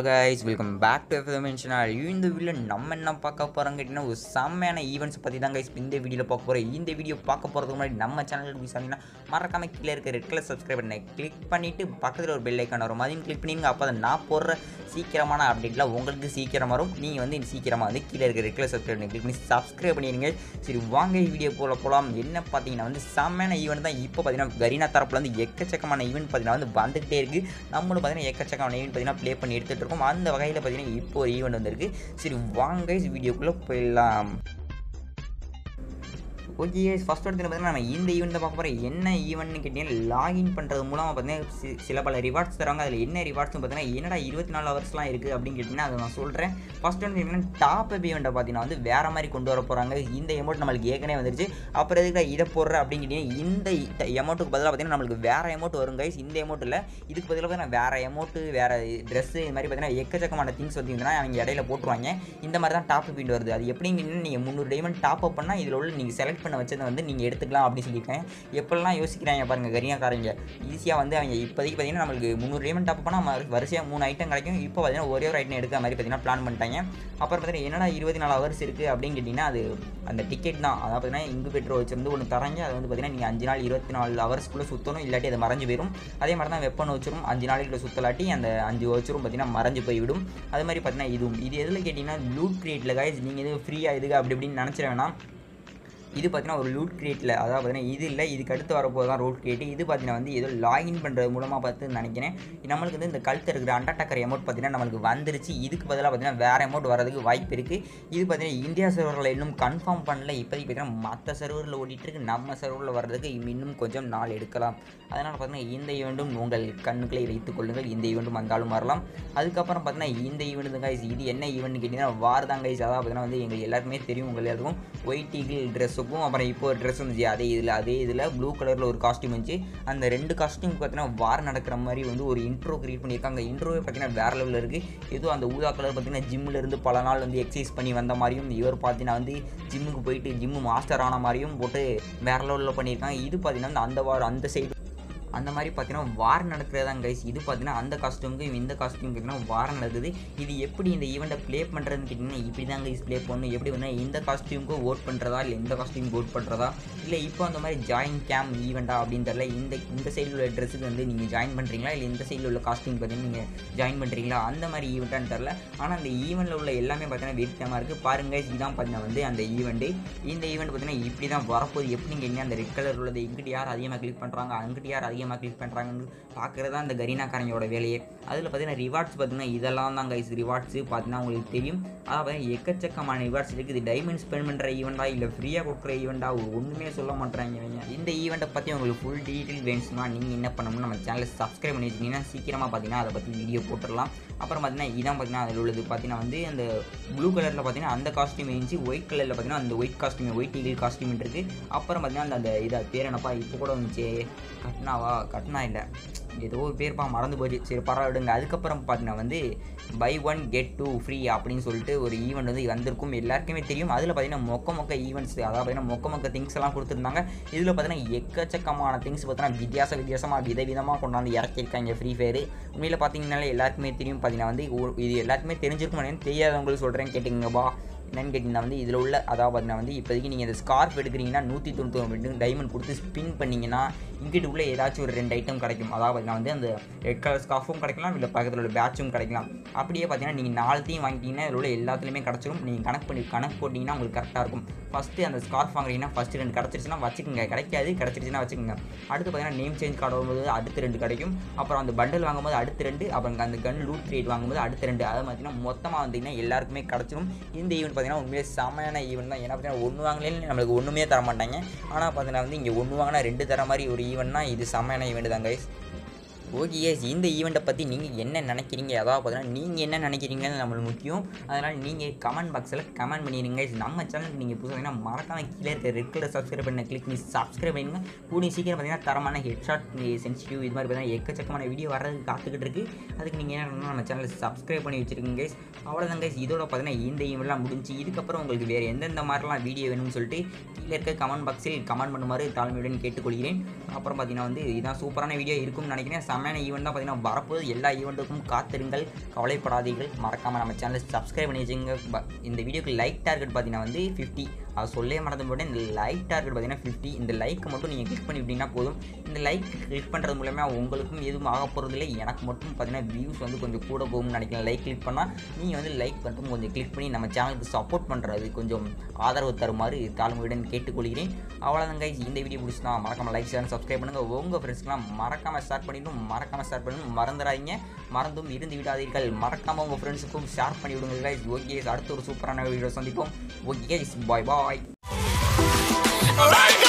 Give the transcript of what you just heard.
Guys welcome back to FM channel இந்த வீடியோவில் நம்ம என்ன பார்க்க போகிறோம் கேட்டிங்கன்னா ஒரு செம்மையான ஈவெண்ட்ஸ் பற்றி தான் கைஸ் இந்த வீடியோவில் பார்க்க போகிறோம் இந்த வீடியோ பார்க்க போகிறதுக்கு முன்னாடி நம்ம சேனலுக்கு போய் சொன்னீங்கன்னா மறக்காம கீழே இருக்க ரெட் கலர் சப்ஸ்கிரைப் பண்ணி கிளிக் பண்ணிவிட்டு பக்கத்தில் ஒரு பெல் ஐக்கான் வரும் அதையும் கிளிக் பண்ணிடுங்க அப்போ தான் நான் போடுற சீக்கிரமான அப்டேட்லாம் உங்களுக்கு சீக்கிரம் வரும் நீங்கள் வந்து சீக்கிரமாக வந்து கீழே இருக்க ரெட் கலர் சப்ஸ்கிரைப் பண்ணி கிளிக் பண்ணி சப்ஸ்கிரைப் பண்ணிடுங்க சரி வாங்க வீடியோ போல போகலாம் என்ன பார்த்தீங்கன்னா வந்து செம்மையான ஈவெண்ட் தான் இப்போ பார்த்தீங்கன்னா கரீனா தரப்புல வந்து எக்கச்சக்கமான ஈவெண்ட் பார்த்தீங்கன்னா வந்து வந்துகிட்டே இருக்குது நம்மளும் பார்த்தீங்கன்னா எக்கச்சக்கமான ஈவெண்ட் பார்த்தீங்கன்னா ப்ளே பண்ணி எடுத்துகிட்டு இருக்கோம் அந்த வகையில் பார்த்தீங்கன்னா இப்போ ஒரு ஈவெண்ட் வந்திருக்கு சரி வாங்க வீடியோக்குள்ளே போயிடலாம் ஓகே ஃபஸ்ட் எடுத்து பார்த்தீங்கன்னா நம்ம இந்த ஈவெண்ட்டை பார்க்க போகிறோம் என்ன ஈவெண்ட்னு கேட்டிங்கன்னா லாகின் பண்ணுறது மூலமாக பார்த்தீங்கன்னா சி- சில பல ரிவார்ட்ஸ் தராங்க அதில் என்ன ரிவார்ட்ஸ்னு பார்த்தீங்கன்னா என்னடா இருபத்தி நாலு ஹவர்ஸ்லாம் இருக்குது அப்படின்னு கேட்டிங்கன்னா அதை நான் சொல்கிறேன் ஃபஸ்ட் வந்து என்னன்னா டாப் அப் ஈவெண்ட்டை பார்த்தீங்கன்னா வந்து வேறு மாதிரி கொண்டு வர போகிறாங்க இந்த எமௌண்ட் நம்மளுக்கு ஏற்கனவே வந்துருச்சு அப்புறம் எதுக்கு இதை போடுற அப்படின்னு கேட்டிங்கன்னா இந்த எமௌண்ட்டுக்கு பதிலாக பார்த்தீங்கன்னா நம்மளுக்கு வேறு எமௌண்ட் வரும் கைஸ் இந்த எமௌண்ட் இல்லை இதுக்கு பதிலாக பார்த்தீங்கன்னா வேறு எமௌண்ட்டு வேறு ட்ரெஸ்ஸு இது மாதிரி பார்த்தீங்கன்னா எக்கச்சக்கமான திங்ஸ் வந்து அவங்க இடையில போட்டுருவாங்க இந்த மாதிரி தான் டாப் அப் வருது அது எப்படிங்கன்னா நீங்கள் முந்நூறு டைமண்ட் டாப் அப் பண்ணால் இதில் உள்ள நீங்கள் செலக்ட் பண்ண வச்சதை வந்து நீங்கள் எடுத்துக்கலாம் அப்படின்னு சொல்லியிருக்கேன் எப்படிலாம் யோசிக்கிறாங்க பாருங்கள் கரியாக்காரங்க ஈஸியாக வந்து அவங்க இப்போதைக்கு பார்த்தீங்கன்னா நம்மளுக்கு முந்நூறு டைமண்ட் டாப் பண்ணால் வரிசையாக மூணு ஐட்டம் கிடைக்கும் இப்போ பார்த்தீங்கன்னா ஒரே ஒரு ஐட்டம் எடுக்கிற மாதிரி பார்த்தீங்கன்னா பிளான் பண்ணிட்டாங்க அப்புறம் பார்த்தீங்கன்னா என்னடா இருபத்தி நாலு ஹவர்ஸ் இருக்குது அப்படின்னு கேட்டிங்கன்னா அது அந்த டிக்கெட் தான் அதாவது பார்த்தீங்கன்னா இங்கு பெட்ரோல் வச்சிருந்து ஒன்று தராங்க அது வந்து பார்த்தீங்கன்னா நீங்கள் அஞ்சு நாள் இருபத்தி நாலு ஹவர்ஸ்க்குள்ளே சுற்றணும் இல்லாட்டி அது மறைஞ்சு போயிடும் அதே மாதிரி தான் வெப்பன் வச்சிரும் அஞ்சு நாளைக்குள்ள சுற்றலாட்டி அந்த அஞ்சு வச்சிரும் பார்த்தீங்கன்னா மறைஞ்சு போய்விடும் அது மாதிரி பார்த்தீங்கன்னா இதுவும் இது எதில் கேட்டிங்கன்னா லூட் கிரியேட்டில் கைஸ் நீங்கள் எதுவும் ஃப்ரீயாக இதுக்கு அப்படி இப்படின்னு நினச்சிட வேணாம் இது பார்த்தீங்கன்னா ஒரு லூட் கிரியேட்டில் அதாவது பார்த்தீங்கன்னா இது இல்லை இதுக்கு அடுத்து வரப்போது தான் ரூட் கிரியேட் இது பார்த்தீங்கன்னா வந்து ஏதோ லாகின் பண்ணுறது மூலமாக பார்த்து நினைக்கிறேன் நம்மளுக்கு வந்து இந்த கழுத்து இருக்கிற அண்டாடக்கர் அமௌண்ட் பார்த்தீங்கன்னா நம்மளுக்கு வந்துருச்சு இதுக்கு பதிலாக பார்த்தீங்கன்னா வேறு அமௌண்ட் வரதுக்கு வாய்ப்பு இருக்குது இது பார்த்தீங்கன்னா இந்தியா சர்வரில் இன்னும் கன்ஃபார்ம் பண்ணல இப்போதைக்கு பார்த்தீங்கன்னா மற்ற சர்வரில் ஓடிட்டு இருக்கு நம்ம சர்வரில் வர்றதுக்கு இன்னும் கொஞ்சம் நாள் எடுக்கலாம் அதனால் பார்த்தீங்கன்னா இந்த ஈவெண்ட்டும் உங்கள் கண்ணுக்களை வைத்துக் கொள்ளுங்கள் இந்த ஈவெண்ட்டும் வந்தாலும் வரலாம் அதுக்கப்புறம் பார்த்தீங்கன்னா இந்த ஈவெண்ட் கைஸ் இது என்ன ஈவெண்ட் கேட்டிங்கன்னா வார் தான் கைஸ் அதாவது பார்த்தீங்கன்னா வந்து எங்கள் எல்லாருக்குமே தெரியும் உங்கள் எல்லாருக்கும் ஒயிட் ஈகிள் ட்ரெஸ்ஸுக்கும் அப்புறம் இப்போ ஒரு ட்ரெஸ் வந்துச்சு அதே இதில் அதே இதில் ப்ளூ கலரில் ஒரு காஸ்டியூம் வந்துச்சு அந்த ரெண்டு காஸ்டியூம் பார்த்தீங்கன்னா வார் நடக்கிற மாதிரி வந்து ஒரு இன்ட்ரோ கிரியேட் பண்ணியிருக்காங்க இன்ட்ரோவே பார்த்தீங்கன்னா வேறு லெவலில் இருக்குது ஏதோ அந்த ஊதா கலர் பார்த்தீங்கன்னா ஜிம்மில் இருந்து பல நாள் வந்து எக்ஸசைஸ் பண்ணி வந்த மாதிரியும் இவர் பார்த்தீங்கன்னா வந்து ஜிம்முக்கு போயிட்டு ஜிம்மு மாஸ்டர் ஆன மாதிரியும் போட்டு வேறு லெவலில் பண்ணியிருக்காங்க இது பார்த்தீங்கன்னா வந்து அந்த வார் அந்த சைடு அந்த மாதிரி பார்த்தீங்கன்னா வார் நடக்கிறதான் கைஸ் இது பார்த்தீங்கன்னா அந்த காஸ்டியூமுக்கு இந்த காஸ்டியூம் பார்த்தீங்கன்னா வார் நடக்குது இது எப்படி இந்த ஈவெண்ட்டை ப்ளே பண்ணுறதுன்னு கேட்டிங்கன்னா இப்படி தான் கைஸ் ப்ளே பண்ணணும் எப்படி வந்து இந்த காஸ்டியூமுக்கு ஓட் பண்ணுறதா இல்லை இந்த காஸ்டியூமுக்கு ஓட் பண்ணுறதா இல்லை இப்போ அந்த மாதிரி ஜாயின் கேம் ஈவெண்ட்டா அப்படின்னு தெரியல இந்த இந்த சைடில் உள்ள ட்ரெஸ்ஸுக்கு வந்து நீங்கள் ஜாயின் பண்ணுறீங்களா இல்லை இந்த சைடில் உள்ள காஸ்டியூம் பார்த்தீங்கன்னா நீங்கள் ஜாயின் பண்ணுறீங்களா அந்த மாதிரி ஈவெண்ட்டான்னு தெரில ஆனால் அந்த ஈவெண்ட்டில் உள்ள எல்லாமே பார்த்தீங்கன்னா வெயிட்டமாக இருக்குது பாருங்க இதுதான் பார்த்தீங்கன்னா வந்து அந்த ஈவெண்ட்டு இந்த ஈவெண்ட் பார்த்தீங்கன்னா இப்படி தான் வரப்போகுது எப்படின்னு கேட்டிங்கன்னா அந்த ரெட் கலர் உள்ளது இங்கிட்டு யார் அதிகமாக கிளிக் பண்ணுறாங்க அங்கிட்டு யார் அதிகமாக கிளிக் பண்ணுறாங்கன்னு பார்க்குறது தான் அந்த கரீனாக்காரங்களோட வேலையே அதில் பார்த்தீங்கன்னா ரிவார்ட்ஸ் பார்த்தீங்கன்னா இதெல்லாம் தான் கைஸ் ரிவார்ட்ஸு பார்த்தீங்கன்னா உங்களுக்கு தெரியும் அதாவது எக்கச்சக்கமான ரிவார்ட்ஸ் இருக்குது இது டைமண்ட் ஸ்பெண்ட் பண்ணுற ஈவெண்ட்டா இல்லை ஃப்ரீயாக கொடுக்குற ஈவெண்ட்டா ஒன்றுமே சொல்ல மாட்டாங்க இவங்க இந்த ஈவெண்ட்டை பற்றி உங்களுக்கு ஃபுல் டீட்டெயில் வேணும்னா நீங்கள் என்ன பண்ணணும்னு நம்ம சேனலை சப்ஸ்கிரைப் பண்ணி வச்சிங்கன்னா சீக்கிரமாக பார்த்தீங்கன்னா அதை பற்றி வீடியோ போட்டுடலாம் அப்புறம் பார்த்தீங்கன்னா இதான் பார்த்தீங்கன்னா அதில் உள்ளது பார்த்தீங்கன்னா வந்து அந்த ப்ளூ கலரில் பார்த்தீங்கன்னா அந்த காஸ்டியூம் இருந்துச்சு ஒயிட் கலரில் பார்த்தீங்கன்னா அந்த white costume white eagle costume இருக்குது அப்புறம் பார்த்தீங்கன்னா அந்த அந்த இதை பேர் என்னப்பா இப்போ கூட வந்துச்சு கட்னாவா கட்னா இல்லை ஏதோ ஒரு பேர்ப்பா மறந்து போச்சு சரி பரவாயில்ல விடுங்க அதுக்கப்புறம் பார்த்தீங்கன்னா வந்து buy one get two free அப்படின்னு சொல்லிட்டு ஒரு ஈவெண்ட் வந்து வந்திருக்கும் எல்லாருக்குமே தெரியும் அதில் பார்த்தீங்கன்னா மொக்க மொக்க ஈவெண்ட்ஸ் அதாவது பார்த்தீங்கன்னா மொக்க மொக்க திங்ஸ் எல்லாம் கொடுத்துருந்தாங்க இதில் பார்த்தீங்கன்னா எக்கச்சக்கமான திங்ஸ் பார்த்தீங்கன்னா வித்தியாச வித்தியாசமாக விதவிதமாக கொண்டாந்து இறக்கியிருக்காங்க ஃப்ரீ ஃபயர் உண்மையில் பார்த்தீங்கன்னாலே எல்லாருக்குமே தெரியும் பார்த்தீங்கன்னா வந்து ஒரு- இது எல்லாருக்குமே தெரிஞ்சிருக்கும் நினைக்கிறேன். தெரியாதவங்களுக்கு சொல்கிறேன் கேட்டுங்கப்பா என்னன்னு கேட்டிங்கன்னா வந்து இதில் உள்ள அதாவது பார்த்தீங்கன்னா வந்து இப்போதைக்கு நீங்கள் இந்த ஸ்கார்ஃப் எடுக்கிறீங்கன்னா நூற்றி தொண்ணூற்றி டைமண்ட் கொடுத்து ஸ்பின் பண்ணிங்கன்னா இங்கிட்டு உள்ள ஏதாச்சும் ஒரு ரெண்டு ஐட்டம் கிடைக்கும் அதாவது பார்த்தீங்கன்னா வந்து அந்த ரெட் கலர் ஸ்கார்ஃபும் கிடைக்கலாம் இல்லை பக்கத்தில் உள்ள பேட்சும் கிடைக்கலாம் அப்படியே பார்த்தீங்கன்னா நீங்கள் நாலுத்தையும் வாங்கிட்டீங்கன்னா இதில் உள்ள எல்லாத்துலேயுமே கிடச்சிரும் நீங்கள் கணக்கு பண்ணி கணக்கு போட்டிங்கன்னா உங்களுக்கு கரெக்டாக இருக்கும் ஃபஸ்ட்டு அந்த ஸ்கார்ஃப் வாங்குறீங்கன்னா ஃபஸ்ட்டு ரெண்டு கிடச்சிருச்சுன்னா வச்சுக்கோங்க கிடைக்காது கிடச்சிருச்சுன்னா வச்சுக்கோங்க அடுத்து பார்த்தீங்கன்னா நேம் சேஞ்ச் கார்டு வரும்போது அடுத்து ரெண்டு கிடைக்கும் அப்புறம் அந்த பண்டல் வாங்கும்போது அடுத்து ரெண்டு அப்புறம் அந்த கன் லூட் கிரியேட் வாங்கும்போது அடுத்து ரெண்டு அதை பார்த்தீங்கன்னா மொத்தமாக வந்தீங்கன்னா எல்லாருக்குமே கிடச்சிரும் இந்த ஈவெண்ட் பார்த்தீங்கன்னா உண்மையிலே செமையான ஈவெண்ட் தான் ஏன்னா பார்த்தீங்கன்னா ஒன்று வாங்கலேன்னு நம்மளுக்கு ஒன்றுமே தர மாட்டாங்க ஆனால் பார்த்தீங்கன்னா வந்து இங்கே ஒன்று வாங்கினா ரெண்டு தர மாதிரி ஒரு ஈவெண்ட்னா இது செமையான ஈவெண்ட் தான் கைஸ் ஓகே எஸ் இந்த ஈவெண்ட்டை பற்றி நீங்கள் என்ன நினைக்கிறீங்க அதாவது பார்த்தீங்கன்னா நீங்கள் என்ன நினைக்கிறீங்கன்னு நம்மளுக்கு முக்கியம் அதனால் நீங்கள் கமெண்ட் பாக்ஸில் கமெண்ட் பண்ணிடுங்க Guys, நம்ம சேனலுக்கு நீங்கள் புதுசாக மறக்காம கீழே இருக்க ரெட் கலர் சப்ஸ்கிரைப் பண்ண கிளிக் பண்ணி சப்ஸ்கிரைப் பண்ணிடுங்க கூடிய சீக்கிரம் பார்த்தீங்கன்னா தரமான ஹெட்ஷாட் சென்சிட்டிவ் இது மாதிரி பார்த்தீங்கன்னா எக்கச்சக்கமான வீடியோ வர்றதுக்கு காத்துக்கிட்டு இருக்கு அதுக்கு நீங்கள் என்ன பண்ணணும் நம்ம சேனலை சப்ஸ்கிரைப் பண்ணி வச்சிருக்கீங்க கைஸ் அவ்வளோதான் கைஸ் இதோட பார்த்தீங்கன்னா இந்த ஈவெண்ட்லாம் முடிஞ்சு இதுக்கப்புறம் உங்களுக்கு வேறு எந்தெந்த மாதிரிலாம் வீடியோ வேணும்னு சொல்லிட்டு கீழே இருக்க கமெண்ட் பாக்ஸில் கமெண்ட் பண்ணுமாறு தாழ்மையுடன் கேட்டுக்கொள்கிறேன் அப்புறம் பார்த்தீங்கன்னா வந்து இதான் சூப்பரான வீடியோ இருக்கும்னு நினைக்கிறேன் செம்மையான ஈவெண்ட் தான் பார்த்தீங்கன்னா வரப்போகுது எல்லா ஈவெண்ட்டுக்கும் காத்திருங்கள் கவலைப்படாதீர்கள் மறக்காமல் நம்ம சேனலை சப்ஸ்கிரைப் பண்ணி வச்சுங்க ப- இந்த வீடியோக்கு லைக் டார்கெட் பார்த்தீங்கன்னா வந்து ஃபிஃப்டி அது சொல்லே மறந்து போட்டேன் இந்த லைக் டார்கெட் பார்த்தீங்கன்னா ஃபிஃப்டி இந்த லைக்கை மட்டும் நீங்கள் கிளிக் பண்ணி விட்டீங்கன்னா போதும் இந்த லைக் கிளிக் பண்ணுறது மூலமா உங்களுக்கும் எதுவும் ஆக போகிறதில்ல எனக்கு மட்டும் பார்த்தீங்கன்னா வியூஸ் வந்து கொஞ்சம் கூட போகும்னு நினைக்கிறேன் லைக் கிளிக் பண்ணால் நீங்கள் வந்து லைக் மட்டும் கொஞ்சம் கிளிக் பண்ணி நம்ம சேனலுக்கு சப்போர்ட் பண்ணுறது கொஞ்சம் ஆதரவு தருமாறு தாழ்மையுடன் கேட்டுக்கொள்கிறேன் அவ்வளோதான் guys இந்த வீடியோ பிடிச்சினா மறக்காம லைக் சேனல் சப்ஸ்கிரைப் பண்ணுங்கள் உங்கள் ஃப்ரெண்ட்ஸ்க்குலாம் மறக்காம ஸ்டார்ட் பண்ணிடணும் மறக்காம ஸ்டார்ட் பண்ணணும் மறந்துடாதீங்க மறந்தும் இருந்து விடாதீர்கள் மறக்காம உங்கள் ஃப்ரெண்ட்ஸுக்கும் ஷேர் பண்ணி விடுங்க guys ஓகே அடுத்த ஒரு சூப்பரான வீடியோ சந்திப்போம் ஓகே பாய் பாய் Like